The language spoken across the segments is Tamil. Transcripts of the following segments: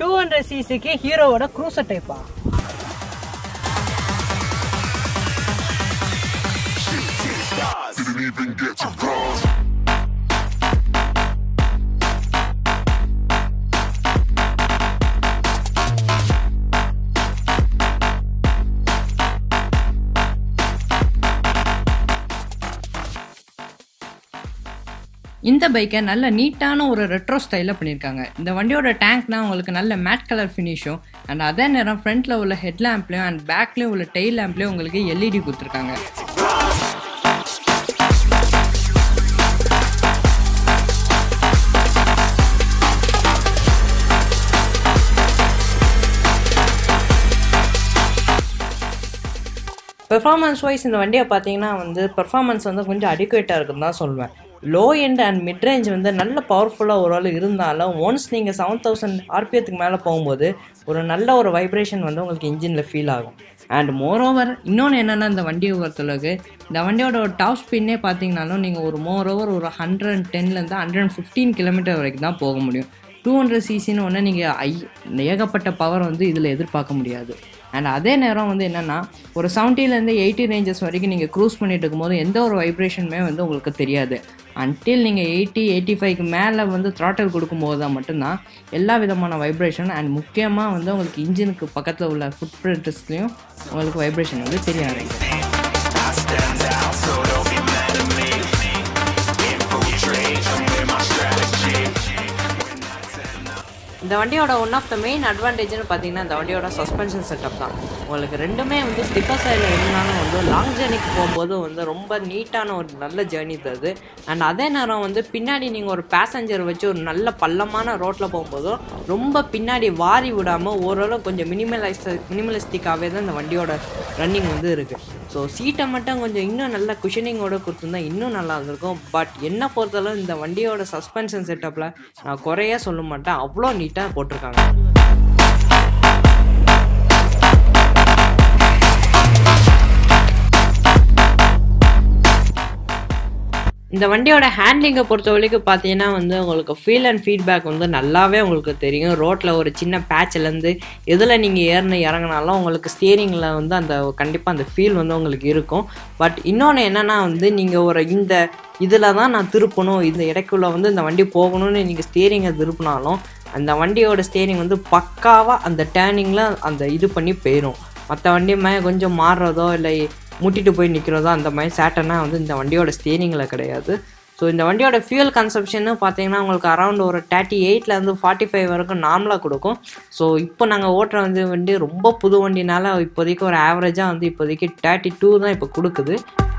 டூ ஹண்ட்ரட் சிசிக்கு ஹீரோவோட க்ரூசர் டைப்பா Didn't even get to cross. இந்த பைக்கை நல்ல நீட்டான ஒரு ரெட்ரோ ஸ்டைலில் பண்ணியிருக்காங்க இந்த வண்டியோட டேங்க்னா உங்களுக்கு நல்ல மேட் கலர் ஃபினிஷும் அண்ட் அதே நேரம் ஃப்ரண்ட்டில் உள்ள ஹெட் லேம்ப்லையும் அண்ட் பேக்லேயும் உள்ள டெய்ல் லேம்ப்லையும் உங்களுக்கு எல்இடி கொடுத்துருக்காங்க பெர்ஃபார்மன்ஸ் வைஸ் இந்த வண்டியை பார்த்தீங்கன்னா வந்து பெர்ஃபார்மன்ஸ் வந்து கொஞ்சம் அடிக்குவேட்டாக இருக்குன்னு தான் சொல்லுவேன் low end and mid range வந்து நல்ல பவர்ஃபுல்லாக ஒரு ஆள் இருந்தாலும் ஒன்ஸ் நீங்கள் செவன் தௌசண்ட் ஆர்பிஎத்துக்கு மேலே போகும்போது ஒரு நல்ல ஒரு வைப்ரேஷன் வந்து உங்களுக்கு இன்ஜினில் ஃபீல் ஆகும் அண்ட் மோரோவர் இன்னொன்று என்னென்னா இந்த வண்டியை பொறுத்தளவுக்கு இந்த வண்டியோட ஒரு டாப் ஸ்பீட்னே பார்த்தீங்கனாலும் நீங்கள் ஒரு மோரோவர் ஒரு ஹண்ட்ரட் அண்ட் டென்லேருந்து ஹண்ட்ரட் அண்ட் ஃபிஃப்டீன் கிலோமீட்டர் வரைக்கும் தான் போக முடியும் டூ ஹண்ட்ரட் சிசின்னு ஒன்று நீங்கள் ஐ ஏகப்பட்ட பவர் வந்து இதில் எதிர்பார்க்க முடியாது அண்ட் அதே நேரம் வந்து என்னென்னா ஒரு செவன்ட்டிலேருந்து எயிட்டி ரேஞ்சஸ் வரைக்கும் நீங்கள் க்ரூஸ் பண்ணிட்டு இருக்கும்போது எந்த ஒரு வைப்ரேஷனுமே வந்து உங்களுக்கு தெரியாது அன்டில் நீங்கள் எயிட்டி எயிட்டி ஃபைவ்க்கு மேலே வந்து த்ராட்டல் கொடுக்கும்போது தான் மட்டும்தான் எல்லா விதமான வைப்ரேஷன் அண்ட் முக்கியமாக வந்து உங்களுக்கு இன்ஜினுக்கு பக்கத்தில் உள்ள ஃபுட் பிரிண்ட்ஸ்லையும் உங்களுக்கு வைப்ரேஷன் வந்து தெரிய ஆரம்பிக்கும் இந்த வண்டியோட ஒன் ஆஃப் த மெயின் அட்வான்டேஜ்னு பார்த்தீங்கன்னா இந்த வண்டியோட சஸ்பென்ஷன் செட்டப் தான் உங்களுக்கு ரெண்டுமே வந்து ஸ்டிப்பர் சைடில் இருந்தாலும் வந்து லாங் ஜேர்னிக்கு போகும்போது வந்து ரொம்ப நீட்டான ஒரு நல்ல ஜேர்னி தருது அண்ட் அதே நேரம் வந்து பின்னாடி நீங்கள் ஒரு பேசஞ்சர் வச்சு ஒரு நல்ல பள்ளமான ரோட்டில் போகும்போதும் ரொம்ப பின்னாடி வாரி விடாமல் ஓரளவு கொஞ்சம் மினிமலைஸ் மினிமலிஸ்டிக்காகவே தான் இந்த வண்டியோட ரன்னிங் வந்து இருக்குது ஸோ சீட்டை மட்டும் கொஞ்சம் இன்னும் நல்ல குஷனிங்கோட கொடுத்துருந்தா இன்னும் நல்லா இருந்திருக்கும் பட் என்ன பொறுத்தளவு இந்த வண்டியோட சஸ்பென்ஷன் செட்டப்பில் நான் குறைய சொல்ல மாட்டேன் அவ்வளோ நீட்டாக போட்டிருக்காங்க இந்த வண்டியோட ஹேண்ட்லிங்கை பொறுத்த வரைக்கும் பார்த்தீங்கன்னா வந்து உங்களுக்கு ஃபீல் அண்ட் ஃபீட்பேக் வந்து நல்லாவே உங்களுக்கு தெரியும் ரோட்டில் ஒரு சின்ன பேட்ச்லேருந்து எதில் நீங்கள் ஏறின இறங்கினாலும் உங்களுக்கு ஸ்டியரிங்கில் வந்து அந்த கண்டிப்பாக அந்த ஃபீல் வந்து உங்களுக்கு இருக்கும் பட் இன்னொன்று என்னென்னா வந்து நீங்கள் ஒரு இந்த இதில் தான் நான் திருப்பணும் இந்த இடைக்குள்ளே வந்து இந்த வண்டி போகணும்னு நீங்கள் ஸ்டியரிங்கை திருப்பினாலும் அந்த வண்டியோட ஸ்டியரிங் வந்து பக்காவாக அந்த டேர்னிங்கில் அந்த இது பண்ணி போயிடும் மற்ற வண்டி மாதிரி கொஞ்சம் மாறுறதோ இல்லை முட்டிட்டு போய் நிற்கிறதோ அந்த மாதிரி சேட்டனா வந்து இந்த வண்டியோட ஸ்டேரிங்கில் கிடையாது ஸோ இந்த வண்டியோட ஃபியூல் கன்சப்ஷன்னு பார்த்தீங்கன்னா உங்களுக்கு அரௌண்ட் ஒரு தேர்ட்டி எயிட்லேருந்து ஃபார்ட்டி ஃபைவ் வரைக்கும் நார்மலாக கொடுக்கும் ஸோ இப்போ நாங்கள் ஓட்டுற வந்து வண்டி ரொம்ப புது வண்டினால இப்போதைக்கு ஒரு ஆவரேஜாக வந்து இப்போதைக்கு தேர்ட்டி டூ தான் இப்போ கொடுக்குது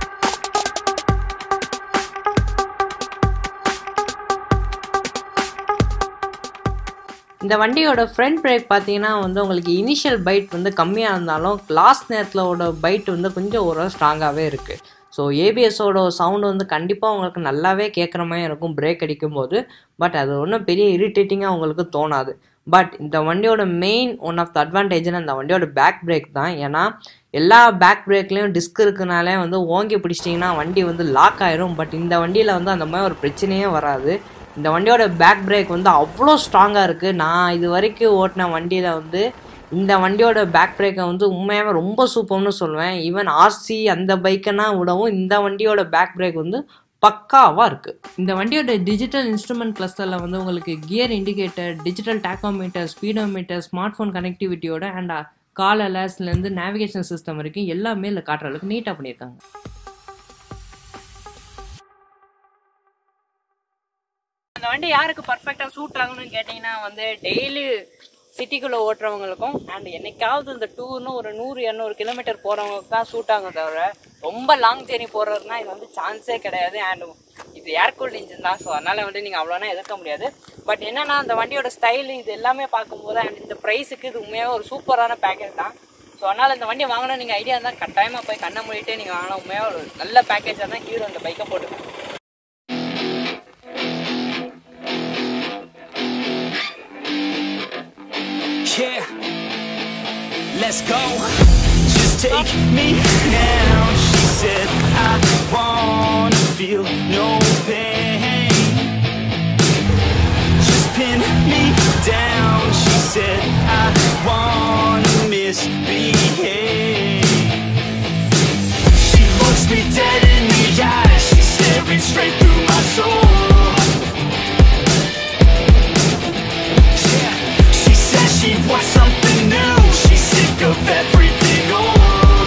இந்த வண்டியோட ஃப்ரண்ட் பிரேக் பார்த்தீங்கன்னா வந்து உங்களுக்கு இனிஷியல் பைட் வந்து கம்மியாக இருந்தாலும் லாஸ்ட் நேரத்திலோட பைட் வந்து கொஞ்சம் ஒரு ஸ்ட்ராங்காகவே இருக்குது ஸோ ஏபிஎஸோட சவுண்டு வந்து கண்டிப்பாக உங்களுக்கு நல்லாவே கேட்குற மாதிரி இருக்கும் பிரேக் அடிக்கும்போது பட் அது ஒன்றும் பெரிய இரிட்டேட்டிங்காக உங்களுக்கு தோணாது பட் இந்த வண்டியோட மெயின் ஒன் ஆஃப் த அட்வான்டேஜ்னு அந்த வண்டியோட பேக் பிரேக் தான் ஏன்னா எல்லா பேக் பிரேக்லேயும் டிஸ்க் இருக்குனாலே வந்து ஓங்கி பிடிச்சிட்டிங்கன்னா வண்டி வந்து லாக் ஆயிரும் பட் இந்த வண்டியில் வந்து அந்த மாதிரி ஒரு பிரச்சனையே வராது இந்த வண்டியோட பேக் பிரேக் வந்து அவ்வளோ ஸ்ட்ராங்காக இருக்குது நான் இது வரைக்கும் ஓட்டின வண்டியில் வந்து இந்த வண்டியோட பேக் பிரேக்கை வந்து உண்மையாகவே ரொம்ப சூப்பர்னு சொல்லுவேன் ஈவன் ஆர்சி அந்த பைக்கெல்லாம் விடவும் இந்த வண்டியோட பேக் பிரேக் வந்து பக்காவாக இருக்குது இந்த வண்டியோட டிஜிட்டல் இன்ஸ்ட்ருமெண்ட் கிளஸ்டரில் வந்து உங்களுக்கு gear indicator digital tachometer speedometer smart phone கனெக்டிவிட்டியோட அண்ட் கால் அலர்ஸ்லேருந்து நேவிகேஷன் சிஸ்டம் வரைக்கும் எல்லாமே இதில் காட்டுற அளவுக்கு நீட்டாக பண்ணியிருக்காங்க அந்த வண்டி யாருக்கு பர்ஃபெக்டாக சூட் ஆகணும்னு கேட்டிங்கன்னா வந்து டெய்லி சிட்டிக்குள்ளே ஓட்டுறவங்களுக்கும் அண்ட் என்னைக்காவது இந்த டூர்னு ஒரு நூறு இரநூறு கிலோமீட்டர் போகிறவங்களுக்கு தான் சூட் ஆகும் தவிர ரொம்ப லாங் ஜேர்னி போகிறதுனா இது வந்து சான்ஸே கிடையாது அண்ட் இது ஏர் கூல்ட் இன்ஜின் தான் ஸோ அதனால் வந்து நீங்கள் அவ்வளோனா எதிர்க்க முடியாது பட் என்னன்னா அந்த வண்டியோட ஸ்டைல் இது எல்லாமே பார்க்கும்போது அண்ட் இந்த ப்ரைஸுக்கு இது உண்மையாக ஒரு சூப்பரான பேக்கேஜ் தான் ஸோ அதனால் இந்த வண்டி வாங்கணும் நீங்கள் ஐடியா இருந்தால் கட்டாயமாக போய் கண்ணை மூடிட்டு நீங்கள் வாங்கலாம் உண்மையாக ஒரு நல்ல பேக்கேஜாக தான் ஹீரோ இந்த பைக்கை போட்டுருக்கேன் Yeah, let's go. Just take me now. She said, I wanna feel no pain. Just pin me down. She said, I wanna misbehave. She looks me dead in the eyes, she's staring straight through my soul. Yeah, she says she wants something new, she's sick of everything old.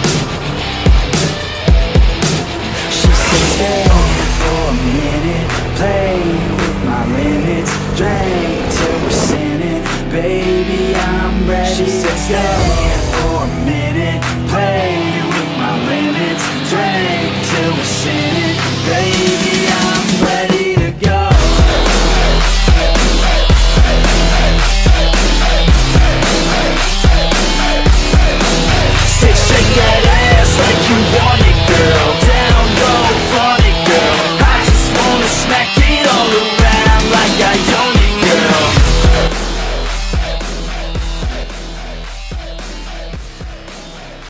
She said, stay for a minute, play with my limits, drink till we're sinning, baby, I'm ready. She said, stay for a minute, play with my limits, drink till we're sinning.